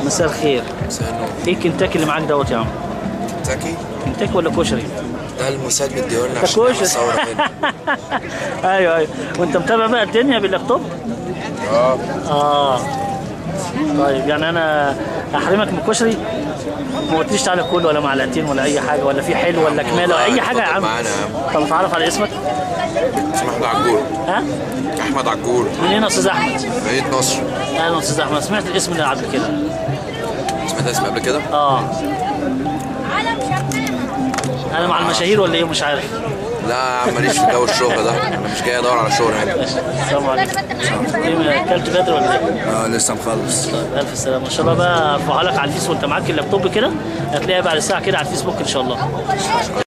مساء الخير مساء النور ايه كنتاكي اللي معاك دوت يا عم كنتاكي كنتاكي ولا كشري ده الموساد مديهولنا ده عشان نعمل كشري ثورة هنا ايوه ايوه وانت متابع بقى الدنيا باللابتوب اه اه طيب يعني انا احرمك من الكشري ما قلتليش تعالى كل ولا معلقتين ولا اي حاجه ولا في حلو ولا كماله ولا اي حاجه يا اتفضل عم معانا يا عم. طب اتعرف على اسمك اسمه احمد عجور ها احمد عجور منين يا استاذ احمد مدينة نصر اهلا استاذ احمد سمعت الاسم ده قبل كده سمعت اسمه قبل كده اه انا مع المشاهير ولا ايه مش عارف لا يا عم ماليش في جو الشهرة ده انا مش جاي ادور على شهرة هنا السلام عليكم ايه اكلت بدري ولا ايه؟ اه لسه مخلص طيب الف سلامه ان شاء الله بقى ارفعها لك على الفيس وانت معاك اللابتوب كده هتلاقيها بعد ساعه كده على الفيسبوك ان شاء الله